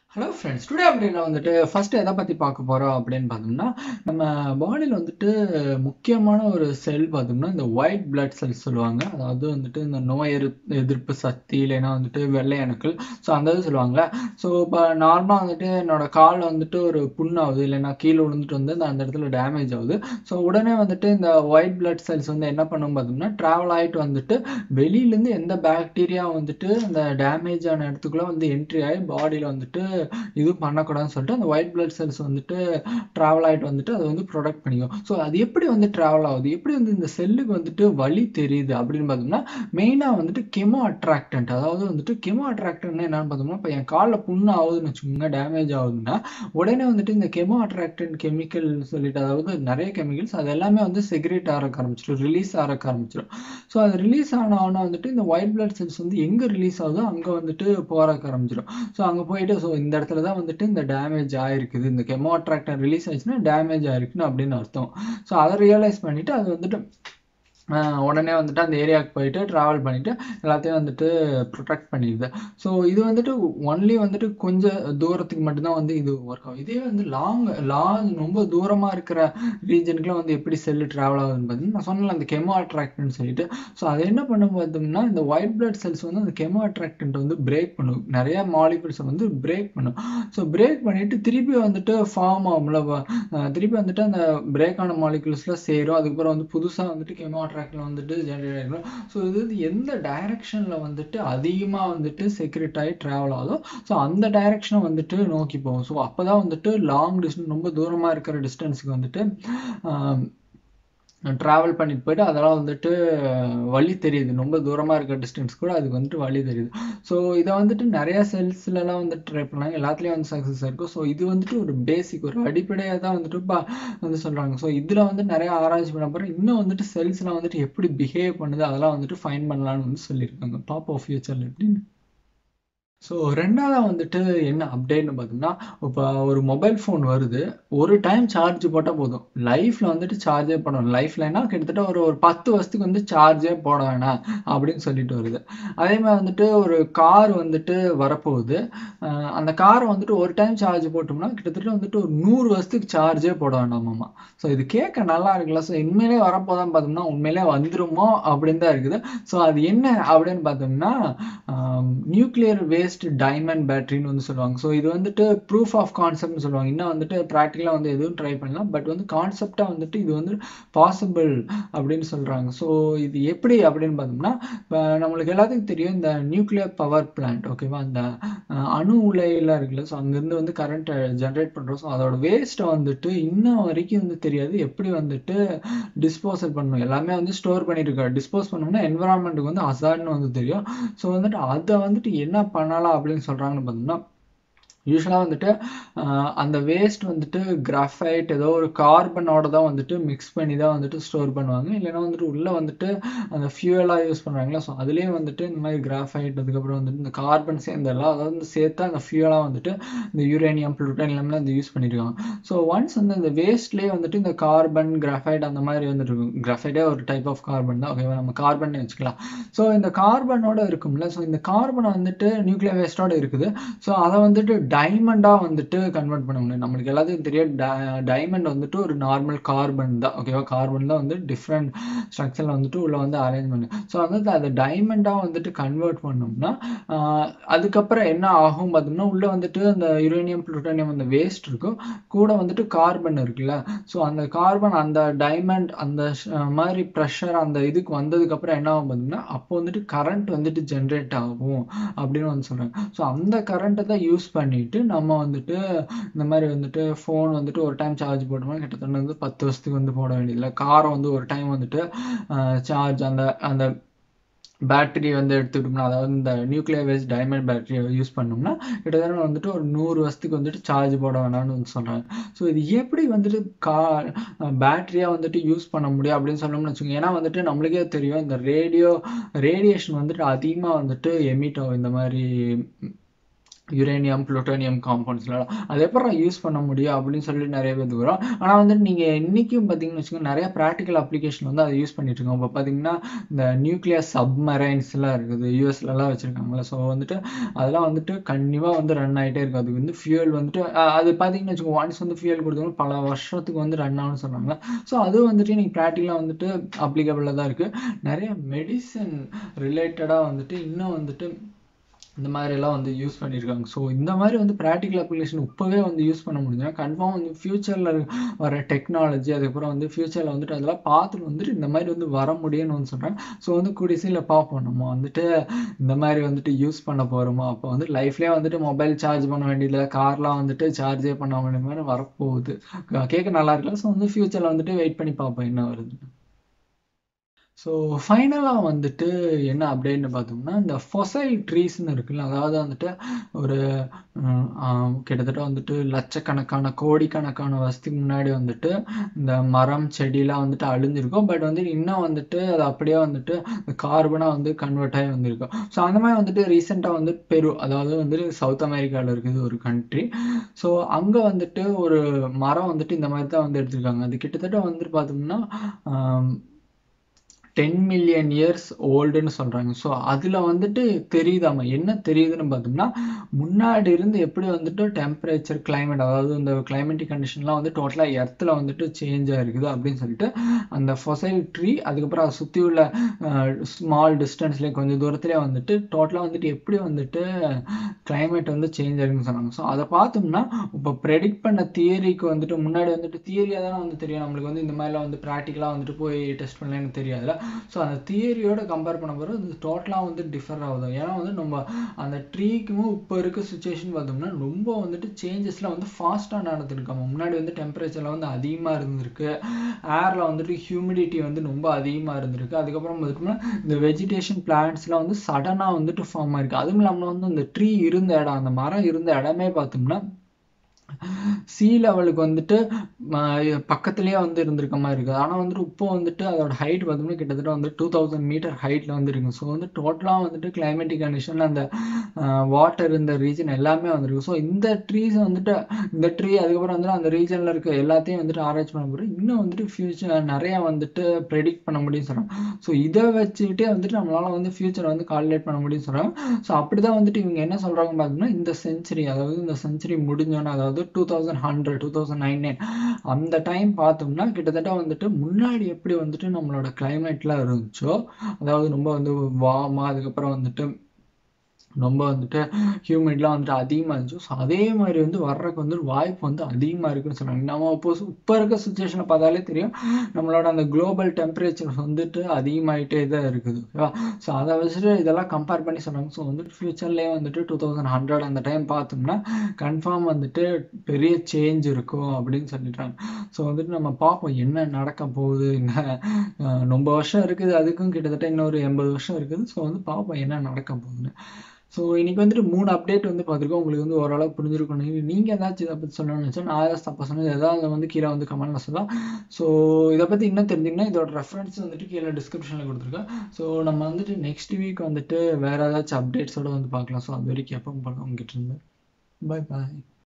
hello friends today அப்படின்னா வந்துட்டு first எதை பற்றி பார்க்க போகிறோம் அப்படின்னு பார்த்தோம்னா நம்ம பாடியில் வந்துட்டு முக்கியமான ஒரு செல் பார்த்தோம்னா இந்த ஒயிட் பிளட் செல்ஸ் சொல்லுவாங்க அதாவது வந்துட்டு இந்த நோய் எதிர்ப்பு எதிர்ப்பு சக்தி இல்லைன்னா வந்துட்டு வெள்ளை அணுக்கள் ஸோ அந்த இது சொல்லுவாங்களே ஸோ இப்போ நார்மலாக வந்துட்டு என்னோட காலில் வந்துட்டு ஒரு புண்ணாகுது இல்லைன்னா கீழே விழுந்துட்டு வந்து அந்த இடத்துல டேமேஜ் ஆகுது ஸோ உடனே வந்துட்டு இந்த ஒயிட் பிளட் செல்ஸ் வந்து என்ன பண்ணும் பார்த்தோம்னா ட்ராவல் ஆகிட்டு வந்துட்டு வெளியிலேருந்து எந்த பாக்டீரியா வந்துட்டு அந்த டேமேஜ் ஆன இடத்துக்குள்ளே வந்து என்ட்ரி ஆகி பாடியில் வந்துட்டு இது பண்ணக்கூடாதுன்னு சொல்லிட்டு அந்த ஒயிட் பிளட் செல்ஸ் வந்துட்டு ட்ராவல் ஆகிட்டு வந்துட்டு அதை வந்து ப்ரொடக்ட் பண்ணிக்கும் ஸோ அது எப்படி வந்து ட்ராவல் ஆகுது எப்படி வந்து இந்த செல்லுக்கு வந்துட்டு வழி தெரியுது அப்படின்னு பார்த்தோம்னா மெயினாக வந்துட்டு கெமோ அட்ராக்டன்ட் அதாவது வந்துட்டு கெமோ அட்ராக்டன்ட் என்னன்னு பார்த்தோம்னா இப்போ என் காலில் புண்ணு ஆகுதுன்னு வச்சுக்கோங்க டேமேஜ் ஆகுதுன்னா உடனே வந்துட்டு இந்த கெமோ அட்ராக்டன்ட் கெமிக்கல் சொல்லிட்டு அதாவது நிறைய கெமிக்கல்ஸ் அது எல்லாமே வந்து செக்ரேட் ஆக ஆரம்பிச்சிடும் ரிலீஸ் ஆக ஆரம்பிச்சிடும் ஸோ அது ரிலீஸ் ஆன ஆனா வந்துட்டு இந்த ஒயிட் பிளட் செல்ஸ் வந்து எங்கே ரிலீஸ் ஆகுதோ அங்கே வந்துட்டு போராக்க ஆரம்பிச்சிடும் ஸோ அங்கே போயிட்டு ஸோ இந்த இடத்துல தான் வந்துட்டு இந்த டேமேஜ் ஆயிருக்குது இந்த கெமோ அட்ராக்டர் ரிலீஸ் ஆயிடுச்சுன்னா டேமேஜ் ஆயிருக்குன்னு அப்படின்னு அர்த்தம் ஸோ அதை ரியலைஸ் பண்ணிட்டு அது வந்துட்டு உடனே வந்துட்டு அந்த ஏரியாவுக்கு போயிட்டு ட்ராவல் பண்ணிவிட்டு எல்லாத்தையும் வந்துட்டு ப்ரொடெக்ட் பண்ணிடுது ஸோ இது வந்துட்டு ஒன்லி வந்துட்டு கொஞ்சம் தூரத்துக்கு மட்டும்தான் வந்து இது ஒர்க் ஆகும் இதே வந்து லாங் லாங் ரொம்ப தூரமாக இருக்கிற ரீஜனுக்குலாம் வந்து எப்படி செல்லு ட்ராவல் ஆகுதுன்னு பார்த்தீங்கன்னா நான் சொன்னல அந்த கெமோ அட்ராக்டன்ட் சொல்லிட்டு ஸோ அதை என்ன பண்ணும் பார்த்தோம்னா இந்த ஒயிட் பிளட் செல்ஸ் வந்து அந்த கெமோ அட்ராக்டன்ட் வந்து பிரேக் பண்ணும் நிறைய மாலிகுல்ஸை வந்து பிரேக் பண்ணும் ஸோ பிரேக் பண்ணிட்டு திருப்பி வந்துட்டு ஃபார்ம் ஆகும்ல திருப்பி வந்துட்டு அந்த பிரேக் ஆன மாலிகுல்ஸ்லாம் சேரும் அதுக்கப்புறம் வந்து புதுசாக வந்துட்டு கெமோ ட்ராக்ல வந்துட்டு ஜென்ரேட் ஆகிடும் ஸோ இது வந்து எந்த டைரக்ஷனில் வந்துட்டு அதிகமாக வந்துட்டு செக்ரெட் ஆகி ட்ராவல் ஆகுதோ ஸோ அந்த டைரக்ஷனை வந்துட்டு நோக்கி போகும் ஸோ அப்போ தான் வந்துட்டு லாங் டிஸ்டன்ஸ் ரொம்ப தூரமாக இருக்கிற டிஸ்டன்ஸுக்கு வந்துட்டு ட்ராவல் பண்ணிட்டு போயிட்டு அதெல்லாம் வந்துட்டு வழி தெரியுது ரொம்ப தூரமாக இருக்க டிஸ்டன்ஸ் கூட அதுக்கு வந்துட்டு வழி தெரியுது ஸோ இதை வந்துட்டு நிறையா செல்ஸ்லலாம் வந்துட்டு ட்ரை பண்ணாங்க எல்லாத்துலேயும் வந்து சக்ஸஸ் இருக்கும் ஸோ இது வந்துட்டு ஒரு பேசிக் ஒரு அடிப்படையாக தான் வந்துட்டு இப்போ வந்து சொல்கிறாங்க ஸோ இதில் வந்து நிறைய ஆராய்ச்சி பண்ண போகிறோம் இன்னும் வந்துட்டு செல்ஸ்லாம் வந்துட்டு எப்படி பிஹேவ் பண்ணுது அதெல்லாம் வந்துட்டு ஃபைன் பண்ணலான்னு வந்து சொல்லியிருக்காங்க பாப்போம் ஃபியூச்சரில் எப்படின்னு ஸோ ரெண்டாவது வந்துட்டு என்ன அப்டேட்னு பார்த்தோம்னா இப்போ ஒரு மொபைல் ஃபோன் வருது ஒரு டைம் சார்ஜ் போட்டால் போதும் லைஃப்பில் வந்துட்டு சார்ஜே போடணும் லைஃப்லனா கிட்டத்தட்ட ஒரு ஒரு பத்து வருஷத்துக்கு வந்து சார்ஜே போட வேணாம் அப்படின்னு சொல்லிட்டு வருது அதே மாதிரி வந்துட்டு ஒரு கார் வந்துட்டு வரப்போகுது அந்த காரை வந்துட்டு ஒரு டைம் சார்ஜ் போட்டோம்னா கிட்டத்தட்ட வந்துட்டு ஒரு நூறு வருஷத்துக்கு சார்ஜே போட வேண்டாமாம்மா ஸோ இது கேட்க நல்லா இருக்குல்ல ஸோ உண்மையிலே வரப்போதான் பார்த்தோம்னா உண்மையிலே வந்துருமோ அப்படின்னு தான் இருக்குது ஸோ அது என்ன அப்படின்னு பார்த்தோம்னா நியூக்ளியர் வேஸ்ட் டைமண்ட் பேட்டரின்னு வந்து சொல்லுவாங்க ஸோ இது வந்துட்டு ப்ரூஃப் ஆஃப் கான்செப்ட்னு சொல்லுவாங்க இன்னும் வந்துட்டு ப்ராக்டிக்கலாக வந்து எதுவும் ட்ரை பண்ணலாம் பட் வந்து கான்செப்டாக வந்துட்டு இது வந்து பாசிபிள் அப்படின்னு சொல்கிறாங்க ஸோ இது எப்படி அப்படின்னு பார்த்தோம்னா இப்போ நம்மளுக்கு எல்லாத்துக்கும் தெரியும் இந்த நியூக்ளியர் பவர் பிளான்ட் ஓகேவா அந்த அணு உலையெல்லாம் இருக்குல்ல ஸோ அங்கேருந்து வந்து கரண்ட்டை ஜென்ரேட் பண்ணுறோம் ஸோ அதோட வேஸ்ட்டை வந்துட்டு இன்னும் வரைக்கும் வந்து தெரியாது எப்படி வந்துட்டு டிஸ்போசல் பண்ணணும் எல்லாமே வந்து ஸ்டோர் பண்ணிட்டு டிஸ்போஸ் பண்ணோம்னா என்வரான்மெண்ட்டுக்கு வந்து அசார்ட்னு வந்து தெரியும் ஸோ வந்துட்டு அதை வந்துட்டு என்ன பண்ணலாம் அப்படின்னு சொல்கிறாங்கன்னு பார்த்தோம்னா யூஸ்வலாக வந்துட்டு அந்த வேஸ்ட் வந்துட்டு கிராஃபைட் ஏதோ ஒரு கார்பனோட தான் வந்துட்டு மிக்ஸ் பண்ணி தான் வந்துட்டு ஸ்டோர் பண்ணுவாங்க இல்லைன்னா வந்துட்டு உள்ளே வந்துட்டு அந்த ஃபியூவலாக யூஸ் பண்ணுறாங்களா ஸோ அதுலேயே வந்துட்டு இந்த மாதிரி கிராஃபைட் அதுக்கப்புறம் வந்துட்டு இந்த கார்பன் சேர்ந்தெல்லாம் அதாவது சேர்த்து அந்த ஃபியூவலாக வந்துட்டு இந்த யூரேனியம் ப்ளூட்டோனியம்லாம் இந்த யூஸ் பண்ணியிருக்காங்க ஸோ ஒன்ஸ் வந்து இந்த வேஸ்ட்லேயே வந்துட்டு இந்த கார்பன் கிராஃபைட் அந்த மாதிரி வந்துட்டு இருக்கும் கிராஃபைட்டே ஒரு டைப் ஆஃப் கார்பன் தான் ஓகேவா நம்ம கார்பன் வச்சுக்கலாம் ஸோ இந்த கார்பனோட இருக்கும்ல ஸோ இந்த கார்பனை வந்துட்டு நியூக்ளியர் வேஸ்டோட இருக்குது ஸோ அதை வந்துட்டு டைமண்டாக வந்துட்டு கன்வெர்ட் பண்ண முடியும் நம்மளுக்கு எல்லாத்துக்கும் தெரியும் டைமண்ட் வந்துட்டு ஒரு நார்மல் கார்பன் தான் ஓகேவா கார்பன் தான் வந்து டிஃப்ரெண்ட் ஸ்ட்ரக்சரில் வந்துட்டு உள்ள வந்து அரேஞ்ச் பண்ணு ஸோ வந்து அதை டைமண்டாக வந்துட்டு கன்வெர்ட் பண்ணோம்னா அதுக்கப்புறம் என்ன ஆகும் பார்த்தோம்னா உள்ளே வந்துட்டு அந்த யுரேனியம் ப்ளூட்டோனியம் அந்த வேஸ்ட் இருக்கும் கூட வந்துட்டு கார்பன் இருக்குல்ல ஸோ அந்த கார்பன் அந்த டைமண்ட் அந்த மாதிரி ப்ரெஷர் அந்த இதுக்கு வந்ததுக்கப்புறம் என்ன ஆகும் பார்த்தோம்னா அப்போ வந்துட்டு கரண்ட் வந்துட்டு ஜென்ரேட் ஆகும் அப்படின்னு வந்து சொல்கிறாங்க ஸோ அந்த கரண்ட்டை தான் யூஸ் பண்ணிட்டு நம்ம வந்துட்டு இந்த மாதிரி வந்துட்டு ஃபோன் வந்துட்டு ஒரு டைம் சார்ஜ் போட்டோம்னா கிட்டத்தட்ட வந்து பத்து வருஷத்துக்கு வந்து போட வேண்டியதில்லை காரை வந்து ஒரு டைம் வந்துட்டு சார்ஜ் அந்த அந்த பேட்டரி வந்து எடுத்துக்கிட்டோம்னா அதாவது இந்த நியூக்ளியர் வேஸ்ட் டைமண்ட் பேட்டரியை யூஸ் பண்ணோம்னா கிட்டத்தட்ட வந்துட்டு ஒரு நூறு வருஷத்துக்கு வந்துட்டு சார்ஜ் போட வேணாம்னு வந்து சொல்கிறாங்க ஸோ இது எப்படி வந்துட்டு கா பேட்டரியாக வந்துட்டு யூஸ் பண்ண முடியும் அப்படின்னு சொன்னோம்னு வச்சுக்கோங்க ஏன்னா வந்துட்டு நம்மளுக்கே தெரியும் இந்த ரேடியோ ரேடியேஷன் வந்துட்டு அதிகமாக வந்துட்டு எமிட் ஆகும் இந்த மாதிரி யுரேனியம் புளூட்டோனியம் காம்பவுண்ட்ஸ்லாம் அது எப்பறம் யூஸ் பண்ண முடியும் அப்படின்னு சொல்லி நிறைய பேர் வரும் ஆனால் வந்துட்டு நீங்கள் இன்றைக்கும் பார்த்தீங்கன்னு வச்சுக்கோங்க நிறைய ப்ராக்டிக்கல் அப்ளிகேஷன் வந்து அதை யூஸ் பண்ணிட்டு இருக்கோம் இப்போ பார்த்தீங்கன்னா இந்த நியூக்ளியர் சப்மரைன்ஸ்லாம் இருக்குது யூஎஸ்லலாம் வச்சுருக்காங்களே ஸோ வந்துட்டு அதெல்லாம் வந்துட்டு கண்டிப்பாக வந்து ரன் ஆகிட்டே இருக்கும் அதுக்கு வந்து ஃபியூல் வந்துட்டு அஹ், அது பார்த்தீங்கன்னு வச்சுக்கோங்க ஒன்ஸ் வந்து ஃபியூல் கொடுத்தவங்க பல வருஷத்துக்கு வந்து ரன் ஆகும்னு சொன்னாங்க ஸோ அது வந்துட்டு நீங்கள் ப்ராக்டிக்கலாக வந்துட்டு அப்ளிகபிளாக தான் இருக்குது நிறைய மெடிசன் ரிலேட்டடாக வந்துட்டு இன்னும் வந்துட்டு இந்த மாதிரி எல்லாம் வந்து யூஸ் பண்ணியிருக்காங்க ஸோ இந்த மாதிரி வந்து ப்ராக்டிக்கல் அப்ளிகேஷன் இப்போவே வந்து யூஸ் பண்ண முடிஞ்சுன்னா கன்ஃபார்ம் வந்து ஃப்யூச்சரில் வர டெக்னாலஜி அதுக்கப்புறம் வந்து ஃப்யூச்சரில் வந்துட்டு அதெல்லாம் பார்த்துட்டு வந்துட்டு இந்த மாதிரி வந்து வர முடியும்னு வந்து சொல்கிறேன் ஸோ வந்து குடிசையில் பார்ப்போம் நம்ம வந்துட்டு இந்த மாதிரி வந்துட்டு யூஸ் பண்ண போகிறோமா அப்போ வந்து லைஃப்லேயே வந்துட்டு மொபைல் சார்ஜ் பண்ண வேண்டியதில்லை கார்லாம் வந்துட்டு சார்ஜே பண்ண வேண்டிய மாதிரி வரப்போகுது கேட்க நல்லா இருக்குல்ல ஸோ வந்து ஃப்யூச்சரில் வந்துட்டு வெயிட் பண்ணி பார்ப்போம் என்ன வருதுன்னு ஸோ ஃபைனலாக வந்துட்டு என்ன அப்டேட்னு பார்த்தோம்னா இந்த ஃபொசைல் ட்ரீஸ்னு இருக்குல்ல அதாவது வந்துட்டு ஒரு உம், ஆஹ், கிட்டத்தட்ட வந்துட்டு லட்சக்கணக்கான கோடிக்கணக்கான வருஷத்துக்கு முன்னாடி வந்துட்டு இந்த மரம் செடிலாம் வந்துட்டு அழிஞ்சிருக்கும் பட் வந்து இன்னும் வந்துட்டு அது அப்படியே வந்துட்டு கார்பனாக வந்து கன்வெர்ட் ஆகி வந்திருக்கும் ஸோ அந்த மாதிரி வந்துட்டு ரீசெண்டாக வந்து பெரு அதாவது வந்துட்டு சவுத் அமெரிக்காவில் இருக்குது ஒரு கண்ட்ரி ஸோ அங்கே வந்துட்டு ஒரு மரம் வந்துட்டு இந்த மாதிரி தான் வந்து எடுத்திருக்காங்க அது கிட்டத்தட்ட வந்துட்டு பார்த்தோம்னா ஆம், டென் மில்லியன் இயர்ஸ் ஓல்டுன்னு சொல்கிறாங்க ஸோ அதில் வந்துட்டு தெரியுதாமா என்ன தெரியுதுன்னு பார்த்தோம்னா முன்னாடி இருந்து எப்படி வந்துட்டு டெம்பரேச்சர் climate அதாவது இந்த கிளைமேட்டிக் கண்டிஷன்லாம் வந்து டோட்டலாக எர்த்தில் வந்துட்டு சேஞ்ச் ஆகிருக்குது அப்படின்னு சொல்லிட்டு அந்த ஃபொசைல் ட்ரீ அதுக்கப்புறம் அதை சுற்றி உள்ள ஸ்மால் டிஸ்டன்ஸ்லேயே கொஞ்சம் தூரத்துலேயே வந்துட்டு டோட்டலாக வந்துட்டு எப்படி வந்துட்டு climate வந்து சேஞ்ச் ஆகுதுன்னு சொன்னாங்க ஸோ அதை பார்த்தோம்னா இப்போ ப்ரெடிக்ட் பண்ண தியரிக்கு வந்துட்டு முன்னாடி வந்துட்டு தியரியாக தானே வந்து தெரியும் நம்மளுக்கு வந்து இந்த மாதிரிலாம் வந்து ப்ராக்டிக்கலாக வந்துட்டு போய் டெஸ்ட் பண்ணலாம் எனக்கு தெரியாதுல்ல ஸோ அந்த தியரியோட கம்பேர் பண்ண போகிறது அது டோட்டலாக வந்து டிஃபர் ஆகுது ஏன்னா வந்து நம்ம அந்த ட்ரீக்கும் இப்போ இருக்க சுச்சுவேஷன் பார்த்தோம்னா ரொம்ப வந்துட்டு சேஞ்சஸ்லாம் வந்து ஃபாஸ்ட்டாக நடந்துருக்காங்க முன்னாடி வந்து டெம்பரேச்சர்லாம் வந்து அதிகமாக இருந்திருக்கு ஏரில் வந்துட்டு ஹியூமிடிட்டி வந்து ரொம்ப அதிகமாக இருந்திருக்கு அதுக்கப்புறம் பார்த்தோம்னா இந்த வெஜிடேஷன் பிளான்ட்ஸ்லாம் வந்து சடனாக வந்துட்டு ஃபார்ம் ஆயிருக்கு அதுவும் இல்லாமல் வந்து அந்த ட்ரீ இருந்த இடம் அந்த மரம் இருந்த இடமே பார்த்தோம்னா சீ லெவலுக்கு வந்துட்டு ம- பக்கத்துலயே வந்து இருந்திருக்க மாதிரி இருக்குது ஆனால் வந்துட்டு இப்போ வந்துட்டு அதோட ஹைட் பார்த்தோம்னா கிட்டத்தட்ட வந்து டூ தௌசண்ட் மீட்டர் ஹைட்டில் வந்து இருக்கு ஸோ வந்து டோட்டலாக வந்துட்டு கிளைமேட்டிக் கண்டிஷன் அந்த வாட்டர் இந்த ரீஜன் எல்லாமே வந்திருக்கு ஸோ இந்த ட்ரீஸ் வந்துட்டு இந்த ட்ரீ அதுக்கப்புறம் வந்துட்டு அந்த ரீஜனில் இருக்க எல்லாத்தையும் வந்துட்டு ஆராய்ச்சி பண்ண போகிறோம் இன்னும் வந்துட்டு ஃபியூச்சர் நிறைய வந்துட்டு ப்ரெடிக்ட் பண்ண முடியும்னு சொல்கிறாங்க ஸோ இதை வச்சுக்கிட்டே வந்துட்டு நம்மளால வந்து ஃபியூச்சரை வந்து கால்குலேட் பண்ண முடியும்னு சொல்கிறாங்க ஸோ அப்படி தான் வந்துட்டு இவங்க என்ன சொல்கிறாங்க பார்த்தோம்னா இந்த செஞ்சுரி அதாவது இந்த செஞ்சுரி முடிஞ்சோன்னே அதாவது two thousand hundred two thousand nine அந்த டைம் பார்த்தோம்னா கிட்டத்தட்ட வந்துட்டு முன்னாடி எப்படி வந்துட்டு நம்மளோட கிளைமேட்லாம் இருந்துச்சோ அதாவது ரொம்ப வந்து வார்மாக அதுக்கப்புறம் வந்துட்டு ரொம்ப வந்துட்டு ஹியூமிட்லாம் வந்துட்டு அதிகமாக இருந்துச்சு ஸோ அதே மாதிரி வந்து வர்றதுக்கு வந்து வாய்ப்பு வந்து அதிகமாக இருக்குன்னு சொல்கிறாங்க நம்ம இப்போ இப்போ இருக்க சுச்சுவேஷனை பார்த்தாலே தெரியும் நம்மளோட அந்த குளோபல் டெம்பரேச்சர் வந்துட்டு அதிகமாயிட்டே தான் இருக்குது ஓகேவா ஸோ அதை வச்சுட்டு இதெல்லாம் கம்பேர் பண்ணி சொன்னாங்க ஸோ வந்துட்டு ஃபியூச்சர்லேயே வந்துட்டு டூ தௌசண்ட் ஹண்ட்ரட் அந்த டைம் பார்த்தோம்னா கன்ஃபார்ம் வந்துட்டு பெரிய சேஞ்ச் இருக்கும் அப்படின்னு சொல்லிட்டாங்க ஸோ வந்துட்டு நம்ம பார்ப்போம் என்ன நடக்க போகுது என்ன அஹ், ரொம்ப வருஷம் இருக்குது அதுக்கும் கிட்டத்தட்ட இன்னொரு எண்பது வருஷம் இருக்குது ஸோ வந்து பார்ப்போம் என்ன நடக்க போகுதுன்னு ஸோ இன்னைக்கு வந்துட்டு மூணு அப்டேட் வந்து பார்த்துருக்கோம் உங்களுக்கு வந்து ஓரளவு புரிஞ்சிருக்கும் நீங்கள் ஏதாச்சும் இதை பற்றி சொல்லணும்னு நினச்சா நான் ஏதாவது தப்பாக சொன்னது எதாவது வந்து கீழே வந்து கமெண்ட்ல சொல்லலாம் ஸோ இதை பற்றி இன்னும் தெரிஞ்சிங்கன்னா இதோட ரெஃபரன்ஸ் வந்துட்டு கீழே டிஸ்கிரிப்ஷனில் கொடுத்துருக்கேன் ஸோ நம்ம வந்துட்டு நெக்ஸ்ட் வீக் வந்துட்டு வேறு ஏதாச்சும் அப்டேட்ஸோட வந்து பார்க்கலாம் ஸோ அது வரைக்கும் எப்போ பார்க்கலாம் உங்ககிட்ட இருந்து பை பாய்